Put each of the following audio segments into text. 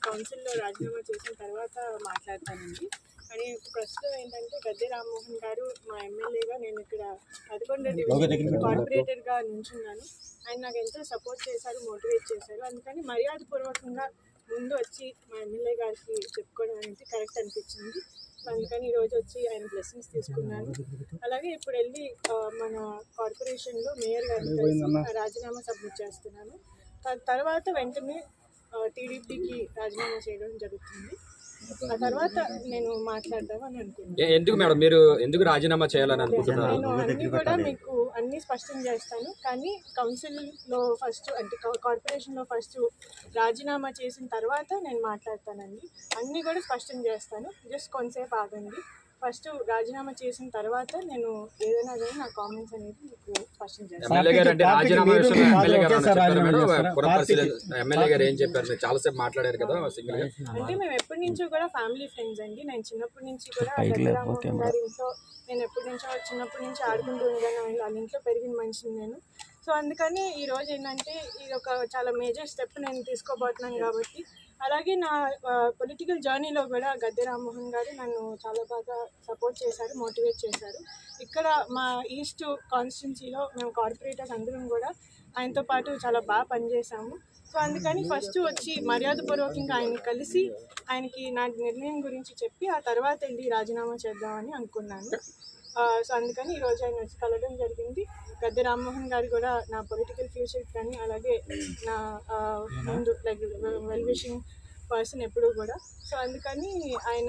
కౌన్సిల్లో రాజీనామా చేసిన తర్వాత మాట్లాడతానండి కానీ ప్రస్తుతం ఏంటంటే గద్దె రామ్మోహన్ గారు మా ఎమ్మెల్యేగా నేను ఇక్కడ పదకొండో డివిజన్ కార్పొరేటర్గా నుంచున్నాను ఆయన నాకు ఎంతో సపోర్ట్ చేశారు మోటివేట్ చేశారు అందుకని మర్యాదపూర్వకంగా ముందు వచ్చి మా ఎమ్మెల్యే గారికి చెప్పుకోవడం అనేది కరెక్ట్ అనిపించింది అందుకని ఈరోజు వచ్చి ఆయన బ్లెస్సింగ్స్ తీసుకున్నాను అలాగే ఇప్పుడు వెళ్ళి ఆ, మన కార్పొరేషన్లో మేయర్ గారిని కలిసి రాజీనామా సబ్మిట్ చేస్తున్నాను త- తర్వాత వెంటనే టీడీపీకి రాజీనామా చేయడం జరుగుతుంది ఆ తర్వాత నేను మాట్లాడదామని అనుకున్నాను ఏ- ఎందుకు మేడం మీరు ఎందుకు రాజీనామా చేయాలని అనుకుంటున్నారు నేను అన్ని కూడా మీకు అన్ని స్పష్టం చేస్తాను కానీ కౌన్సిల్ లో ఫస్ట్ అంటే కార్పొరేషన్ లో ఫస్ట్ రాజీనామా చేసిన తర్వాత నేను మాట్లాడతానండి అన్ని కూడా స్పష్టం చేస్తాను జస్ట్ కొంతసేపు ఆగండి ఫస్ట్ రాజీనామా చేసిన తర్వాత నేను ఏదైనా కానీ నా కామెంట్స్ అనేది మీకు స్పష్టం చేస్తాను ఎమ్మెల్యే గారు అంటే పార్టీకి రాజీనామా మీరు విషయంలో ఎమ్మెల్యే గారు ఒకేసారి ఏమన్నా చెప్పారా రాజీనామా మేడం? చేస్తారా? పురపరిశీలన ఎమ్మెల్యే గారు ఏం చెప్పారు మీరు చాలాసేపు మాట్లాడారు కదా సింగిల్ గా అంటే మేము ఎప్పటి నుంచో కూడా ఫ్యామిలీ ఫ్రెండ్స్ అండి నేను చిన్నప్పటి నుంచి కూడా గద్దరామోహన్ గారి ఇంట్లో నేను ఎప్పటి నుంచో చిన్నప్పటి నుంచి ఆడుకుంటూ ఉంటాను ఆయన వాళ్ళ ఇంట్లో పెరిగిన మనిషిని నేను సో అందుకని ఈ రోజు ఏంటంటే ఇది ఒక చాలా మేజర్ స్టెప్ నేను తీసుకోబోతున్నాను కాబట్టి అలాగే నా పొలిటికల్ జర్నీలో కూడా గద్దె రామ్మోహన్ గారు నన్ను చాలా బాగా సపోర్ట్ చేశారు మోటివేట్ చేశారు ఇక్కడ మా ఈస్ట్ కాన్స్టిట్యున్సీలో మేము కార్పొరేటర్స్ అందరం కూడా ఆయనతో పాటు చాలా బాగా పనిచేసాము సో అందుకని ఫస్ట్ వచ్చి మర్యాదపూర్వకంగా ఆయన్ని కలిసి ఆయనకి నా నిర్ణయం గురించి చెప్పి ఆ తర్వాత వెళ్ళి రాజీనామా చేద్దామని అనుకున్నాను ఆ, సో అందుకని ఈరోజు ఆయన వచ్చి కలవడం జరిగింది గద్దె రామ్మోహన్ గారు కూడా నా పొలిటికల్ ఫ్యూచర్ కానీ అలాగే నా ఆ, ముందు లైక్ వెల్ విషింగ్ పర్సన్ ఎప్పుడు కూడా సో అందుకని ఆయన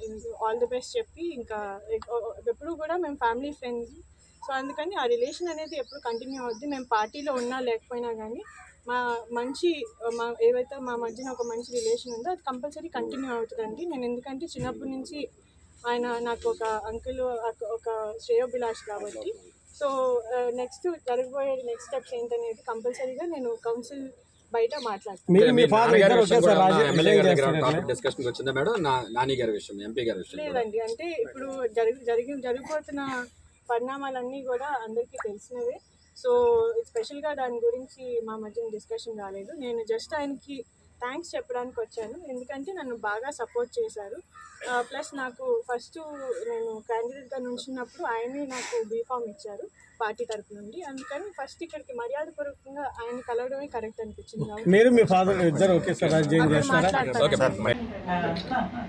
ఆల్ ది బెస్ట్ చెప్పి ఇంకా ఎప్పుడు కూడా మేము ఫ్యామిలీ ఫ్రెండ్స్ సో అందుకని ఆ రిలేషన్ అనేది ఎప్పుడు కంటిన్యూ అవుద్ది మేము పార్టీలో ఉన్నా లేకపోయినా కానీ మా మంచి మా ఏవైతే మా మధ్యన ఒక మంచి రిలేషన్ ఉందో అది కంపల్సరీ కంటిన్యూ అవుతుందండి నేను ఎందుకంటే చిన్నప్పటి నుంచి ఆయన నాకు ఒక అంకుల్ ఒక శ్రేయోభిలాష్ కాబట్టి సో నెక్స్ట్ జరగబోయే నెక్స్ట్ స్టెప్స్ ఏంటనేది కంపల్సరీగా నేను కౌన్సిల్ బయట మాట్లాడతాను మీరు మీ ఫాదర్ నాన్నగారి ఇద్దరు విషయం ఒకేసారి కూడా రాజీ- ఎమ్మెల్యే గారి దగ్గర చేస్తారా? టాపిక్ డిస్కషన్ వచ్చిందా మేడం నా నాని గారి విషయం ఎంపీ గారి విషయం కూడా. లేదండి అంటే ఇప్పుడు జరిగి జరిగి జరిగిపోతున్న పరిణామాలన్నీ కూడా అందరికీ తెలిసినవే సో స్పెషల్గా దాని గురించి మా మధ్య డిస్కషన్ రాలేదు నేను జస్ట్ ఆయనకి థ్యాంక్స్ చెప్పడానికి వచ్చాను ఎందుకంటే నన్ను బాగా సపోర్ట్ చేశారు ప్లస్ నాకు ఫస్ట్ నేను క్యాండిడేట్గా నుంచినప్పుడు ఆయనే నాకు బీఫామ్ ఇచ్చారు పార్టీ తరపు నుండి అందుకని ఫస్ట్ ఇక్కడికి మర్యాదపూర్వకంగా ఆయన కలవడమే కరెక్ట్ అనిపించింది కాబట్టి మీరు మీ ఫాదర్ ఇద్దరు ఒకేసారి రాజీనామా అక్కడ చేస్తారా మాట్లాడతాను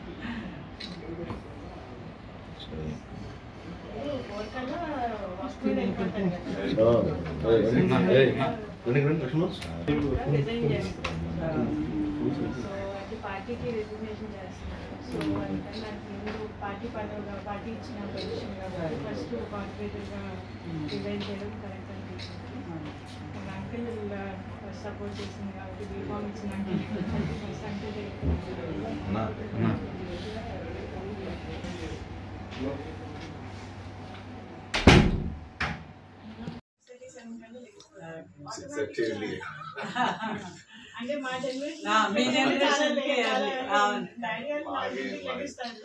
రిజైన్ చేస్తున్నాను సో అంటే పార్టీకి రిజిగ్నేషన్ చేస్తున్నాను సో అందుకని నాకు ముందు పార్టీ పదవిగా పార్టీ ఇచ్చిన పొజిషన్ కాబట్టి ఫస్ట్ కార్పొరేటర్గా రిజైన్ చేయడం కరెక్ట్ అనిపించింది మన అంకుల్ సపోర్ట్ చేసింది కాబట్టి బీఫామ్ ఇచ్చిన ఫస్ట్ అంటే అంటే మా జనరేషన్ ఆ, మీ generation కి అది, అవును. డాడీ వాళ్ళు నా ఇంటికి లెగిస్తారు.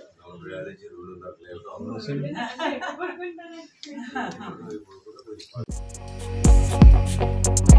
అంటే ఎప్పుడు పడుకుంటారు? ఇప్పుడు కూడా